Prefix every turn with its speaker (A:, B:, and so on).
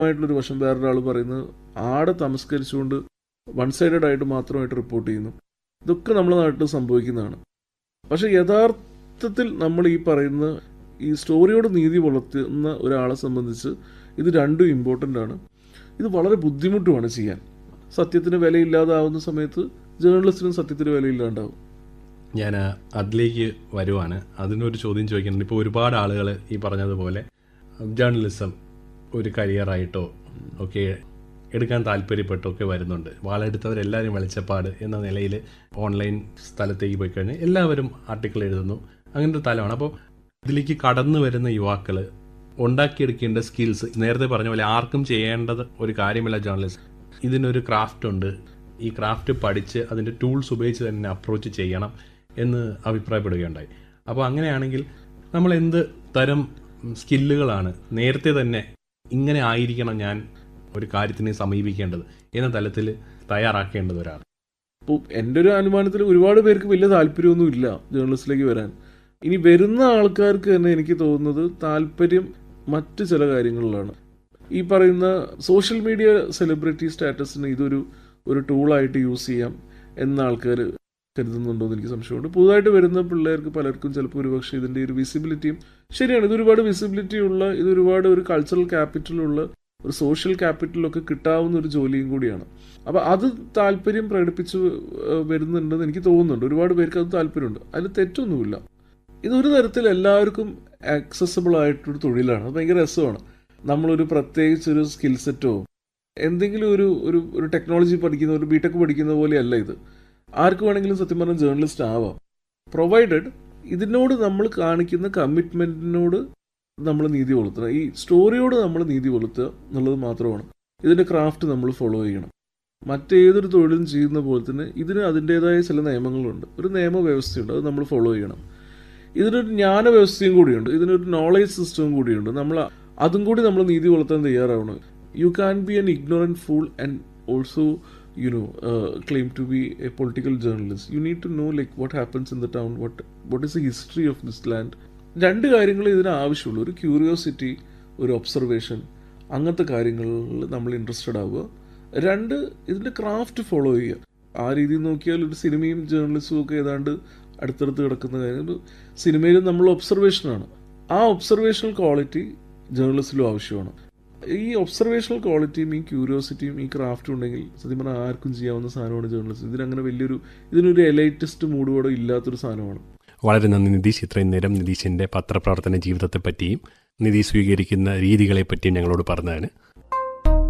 A: ആയിട്ടുള്ളൊരു വശം വേറൊരാൾ പറയുന്നത് ആടെ തമസ്കരിച്ചുകൊണ്ട് വൺ സൈഡഡ് ആയിട്ട് മാത്രമായിട്ട് റിപ്പോർട്ട് ചെയ്യുന്നു ഇതൊക്കെ നമ്മുടെ നാട്ടിൽ സംഭവിക്കുന്നതാണ് പക്ഷെ യഥാർത്ഥത്തിൽ നമ്മൾ ഈ പറയുന്ന ഈ സ്റ്റോറിയോട് നീതി പുലർത്തുന്ന ഒരാളെ സംബന്ധിച്ച് ഇത് രണ്ടും ഇമ്പോർട്ടൻ്റ് ആണ് ഇത് വളരെ ബുദ്ധിമുട്ടുമാണ് ചെയ്യാൻ സത്യത്തിന് വിലയില്ലാതാവുന്ന സമയത്ത് ജേർണലിസ്റ്റിനും സത്യത്തിന് വിലയില്ലാണ്ടാവും
B: ഞാൻ അതിലേക്ക് വരുവാണ് അതിനൊരു ചോദ്യം ചോദിക്കുന്നുണ്ട് ഇപ്പോൾ ഒരുപാട് ആളുകൾ ഈ പറഞ്ഞതുപോലെ ജേർണലിസം ഒരു കരിയറായിട്ടോ ഒക്കെ എടുക്കാൻ താല്പര്യപ്പെട്ടൊക്കെ വരുന്നുണ്ട് വാളെടുത്തവരെല്ലാവരും വെളിച്ചപ്പാട് എന്ന നിലയിൽ ഓൺലൈൻ സ്ഥലത്തേക്ക് പോയി കഴിഞ്ഞാൽ എല്ലാവരും ആർട്ടിക്കിൾ എഴുതുന്നു അങ്ങനത്തെ ഒരു തലമാണ് അപ്പോൾ ഇതിലേക്ക് കടന്നു വരുന്ന യുവാക്കൾ ഉണ്ടാക്കിയെടുക്കേണ്ട സ്കിൽസ് നേരത്തെ പറഞ്ഞ പോലെ ആർക്കും ചെയ്യേണ്ടത് ഒരു കാര്യമില്ല ജേർണലിസ്റ്റ് ഇതിനൊരു ക്രാഫ്റ്റ് ഉണ്ട് ഈ ക്രാഫ്റ്റ് പഠിച്ച് അതിൻ്റെ ടൂൾസ് ഉപയോഗിച്ച് തന്നെ അപ്രോച്ച് ചെയ്യണം എന്ന് അഭിപ്രായപ്പെടുകയുണ്ടായി അപ്പോൾ അങ്ങനെയാണെങ്കിൽ നമ്മൾ എന്ത് തരം സ്കില്ലുകളാണ് നേരത്തെ തന്നെ ഇങ്ങനെ ആയിരിക്കണം ഞാൻ ഒരു കാര്യത്തിനെ സമീപിക്കേണ്ടത് എന്ന തലത്തിൽ തയ്യാറാക്കേണ്ടത് ഒരാൾ
A: ഇപ്പോൾ എൻ്റെ ഒരു അനുമാനത്തിൽ ഒരുപാട് പേർക്ക് വലിയ താല്പര്യമൊന്നും ഇല്ല ജേർണലിസ്റ്റിലേക്ക് വരാൻ ഇനി വരുന്ന ആൾക്കാർക്ക് തന്നെ എനിക്ക് തോന്നുന്നത് താല്പര്യം മറ്റ് ചില കാര്യങ്ങളിലാണ് ഈ പറയുന്ന സോഷ്യൽ മീഡിയ സെലിബ്രിറ്റി സ്റ്റാറ്റസിന് ഇതൊരു ഒരു ടൂളായിട്ട് യൂസ് ചെയ്യാം എന്ന ആൾക്കാർ കരുതുന്നുണ്ടോ എന്ന് എനിക്ക് സംശയമുണ്ട് പുതുതായിട്ട് വരുന്ന പിള്ളേർക്ക് പലർക്കും ചിലപ്പോൾ ഒരുപക്ഷെ ഇതിൻ്റെ ഒരു വിസിബിലിറ്റിയും ശരിയാണ് ഇത് ഒരുപാട് വിസിബിലിറ്റി ഉള്ള ഇത് ഒരുപാട് ഒരു കൾച്ചറൽ ക്യാപിറ്റലുള്ള ഒരു സോഷ്യൽ ക്യാപിറ്റലൊക്കെ കിട്ടാവുന്ന ഒരു ജോലിയും കൂടിയാണ് അപ്പോൾ അത് താല്പര്യം പ്രകടിപ്പിച്ച് ഏഹ് വരുന്നുണ്ടെന്ന് എനിക്ക് തോന്നുന്നുണ്ട് ഒരുപാട് പേർക്ക് അത് താല്പര്യമുണ്ട് അതിൽ തെറ്റൊന്നുമില്ല ഇതൊരു തരത്തിൽ എല്ലാവർക്കും ആക്സസബിൾ ആയിട്ടൊരു തൊഴിലാണ് അത് ഭയങ്കര രസമാണ് നമ്മളൊരു പ്രത്യേകിച്ച് ഒരു സ്കിൽ സെറ്റോ എന്തെങ്കിലും ഒരു ഒരു ഒരു ടെക്നോളജി പഠിക്കുന്ന ഒരു ബിടെക് പഠിക്കുന്ന പോലെയല്ല ഇത് ആർക്ക് വേണമെങ്കിലും സത്യം പറഞ്ഞാൽ ജേർണലിസ്റ്റ് ആവാം പ്രൊവൈഡഡ് ഇതിനോട് നമ്മൾ കാണിക്കുന്ന കമ്മിറ്റ്മെൻറ്റിനോട് നമ്മൾ നീതി പുലർത്തണം ഈ സ്റ്റോറിയോട് നമ്മൾ നീതി പുലർത്തുക എന്നുള്ളത് മാത്രമാണ് ഇതിൻ്റെ ക്രാഫ്റ്റ് നമ്മൾ ഫോളോ ചെയ്യണം മറ്റേതൊരു തൊഴിലും ചെയ്യുന്ന പോലെ തന്നെ ഇതിന് അതിൻ്റേതായ ചില നിയമങ്ങളുണ്ട് ഒരു നിയമവ്യവസ്ഥയുണ്ട് അത് നമ്മൾ ഫോളോ ചെയ്യണം ഇതിനൊരു ജ്ഞാന വ്യവസ്ഥയും കൂടിയുണ്ട് ഇതിനൊരു നോളേജ് സിസ്റ്റവും കൂടിയുണ്ട് നമ്മൾ അതും കൂടി നമ്മൾ നീതി പുലർത്താൻ തയ്യാറാവണം you can be an ignorant fool and also you know claim to be a political journalist you need to know like what happens in the town what what is the history of this land രണ്ട് കാര്യങ്ങൾ ഇതിന് ആവശ്യമുള്ളൂ ഒരു curiosity ഒരു observation അങ്ങനത്തെ കാര്യങ്ങളിൽ നമ്മൾ interested ആവുക രണ്ട് ഇതിൻ്റെ ക്രാഫ്റ്റ് ഫോളോ ചെയ്യുക ആ രീതിയിൽ നോക്കിയാൽ ഒരു സിനിമയും ജേർണലിസവും ഒക്കെ ഏതാണ്ട് അടുത്തടുത്ത് കിടക്കുന്ന കാര്യം സിനിമയിൽ നമ്മൾ ഒബ്സർവേഷനാണ് ആ ഒബ്സർവേഷണൽ ക്വാളിറ്റി ജേർണലിസ്റ്റിലും ആവശ്യമാണ് ഈ ഒബ്സർവേഷണൽ ക്വാളിറ്റിയും ഈ ക്യൂരിയോസിറ്റിയും ഈ ക്രാഫ്റ്റും ഉണ്ടെങ്കിൽ സത്യം പറഞ്ഞാൽ ആർക്കും ചെയ്യാവുന്ന സാധനമാണ് ജേർണലിസ്റ്റ് ഇതിനങ്ങനെ വലിയൊരു ഇതിനൊരു എലൈറ്റിസ്റ്റ് മൂഡോടെ ഇല്ലാത്തൊരു സാധനമാണ്
B: വളരെ നന്ദി നിതീഷ് ഇത്രയും നേരം നിതീഷിൻ്റെ പത്രപ്രവർത്തന ജീവിതത്തെപ്പറ്റിയും നിതീഷ് സ്വീകരിക്കുന്ന രീതികളെപ്പറ്റിയും ഞങ്ങളോട് പറഞ്ഞതിന്